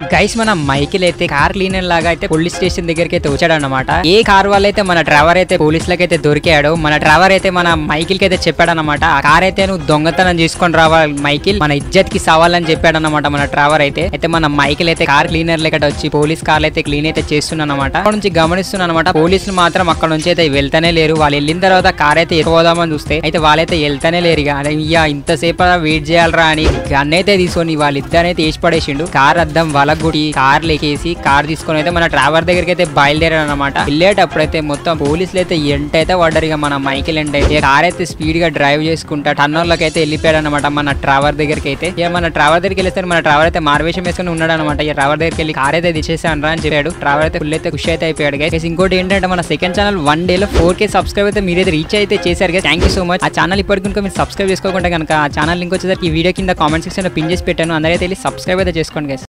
guys మన Michael అయితే car cleaner లాగా అయితే పోలీస్ స్టేషన్ దగ్గరికి అయితే వచ్చాడు అనమాట ఏ కార్ వల్ల అయితే మన డ్రైవర్ అయితే పోలీసులకు అయితే దొరికాడు మన డ్రైవర్ అయితే మన మైకిల్ కి అయితే చెప్పాడు అనమాట ఆ కార్ అయితే నువ్వు దొంగతనం చేసుకొని రావాలి మైకిల్ మన ఇజ్జత్ కి సవాలని చెప్పాడు అనమాట మన డ్రైవర్ అయితే అయితే మన మైకిల్ అయితే కార్ క్లీనర్ లెక్క వచ్చి పోలీస్ కార్లు అయితే క్లీన్ అయితే చేస్తున్నాను అనమాట అక్కడ నుంచి గమనిస్తున్నాను అనమాట పోలీసులు మాత్రం అక్కడ నుంచి అయితే వెళ్తానే లేరు వాళ్ళు వెళ్ళిన తర్వాత కార్ అయితే ఎత్తుకోదామని చూస్తే అయితే వాళ్ళైతే వెళ్తానే లేరు ఇక అరే ఇయ్య ఇంతసేపు వెయిట్ చేయాలరా అని గన్ అయితే తీసుకొని వాళ్ళిద్దరైతే వేసి పడేసిండు కార్ అద్దం వలగొట్టి కార్ లేకేసి కార్ తీసుకొని అయితే మన డ్రైవర్ దగ్గరికి అయితే బయలుదేరాడు అనమాట వెళ్ళేటప్పుడు అయితే మొత్తం పోలీసులు అయితే ఎంట అయితే పడ్డారు ఇక మన మైకిల్ ఎంట అయితే కార్ అయితే స్పీడ్ గా డ్రైవ్ చేసుకుంటా టన్నర్ లోకి అయితే వెళ్ళిపోయాడు అనమాట మన డ్రైవర్ దగ్గరికి అయితే ఇక మన డ్రైవర్ దగ్గరికి వెళ్ళేస్తే మన డ్రైవర్ అయితే మారువేషం వేసుకుని ఉన్నాడు అనమాట ఇక డ్రైవర్ దగ్గరికి వెళ్ళి కార్ అయితే దిచేసాను రా అని చెప్పాడు డ్రైవర్ అయితే ఫుల్ అయితే ఖుషి అయితే అయిపోయాడు గైస్ ఇంకోటి ఏంటంటే మన సెకండ్ ఛానల్ వన్ డే లో ఫోర్ కే సబ్స్క్రైబ్ అయితే మీరైతే రీచ్ అయితే చేశారు guys thank you so much ఆ ఛానల్ ఇప్పటికి కనుక మీరు సబ్స్క్రైబ్ చేసుకోకుండా కనుక ఆ ఛానల్ లింక్ వచ్చేసరికి ఈ వీడియో కింద కామెంట్ సెక్షన్ లో పిన్ చేసి పెట్టాను అందరైతే వెళ్ళి సబ్స్క్రైబ్ అయితే చేసుకోండి గైస్